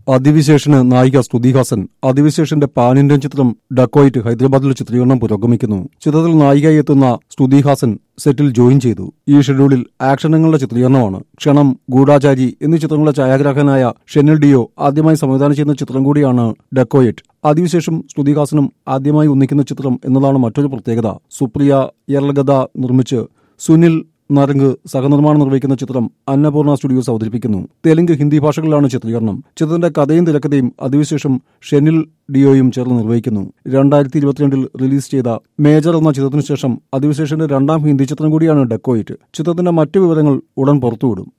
അതിവിശേഷന് നായിക സ്തുതി ഹാസൻ അതിവിശേഷന്റെ pan Indian ചിത്രം ഡക്കോയിറ്റ് ഹൈദരാബാദിലെ ചിത്രീകരണം പുരോഗമിക്കുന്നു ചിത്രത്തിൽ നായികയായി എത്തുന്ന സ്തുതി ഹാസൻ സെറ്റിൽ ജോയിൻ ചെയ്തു ഈ ഷെഡ്യൂളിൽ ആക്ഷനങ്ങളുടെ ചിത്രീകരണമാണ് ക്ഷണം ഗൂഢാചാരി എന്നീ ചിത്രങ്ങളുടെ ഛായാഗ്രാഹകനായ ഷെനിൽ ഡിയോ ആദ്യമായി സംവിധാനം ചെയ്യുന്ന ചിത്രം കൂടിയാണ് ഡക്കോയിറ്റ് അതിനുശേഷം ശ്രുതിഹാസനും ആദ്യമായി ഒന്നിക്കുന്ന ചിത്രം എന്നതാണ് മറ്റൊരു പ്രത്യേകത സുപ്രിയ യർലഗത നിർമ്മിച്ച് സുനിൽ നരങ്ക് സഹനിർമ്മാണം നിർവഹിക്കുന്ന ചിത്രം അന്നപൂർണ സ്റ്റുഡിയോസ് അവതരിപ്പിക്കുന്നു തെലുങ്ക് ഹിന്ദി ഭാഷകളിലാണ് ചിത്രീകരണം ചിത്രത്തിന്റെ കഥയും തിരക്കഥയും അതിനുശേഷം ഷെനിൽ ഡിയോയും ചേർന്ന് നിർവഹിക്കുന്നു രണ്ടായിരത്തി ഇരുപത്തിരണ്ടിൽ റിലീസ് ചെയ്ത മേജർ എന്ന ചിത്രത്തിനു ശേഷം അതിനുശേഷന്റെ രണ്ടാം ഹിന്ദി ചിത്രം കൂടിയാണ് ഡെക്കോയിറ്റ് ചിത്രത്തിന്റെ മറ്റു വിവരങ്ങൾ ഉടൻ പുറത്തുവിടും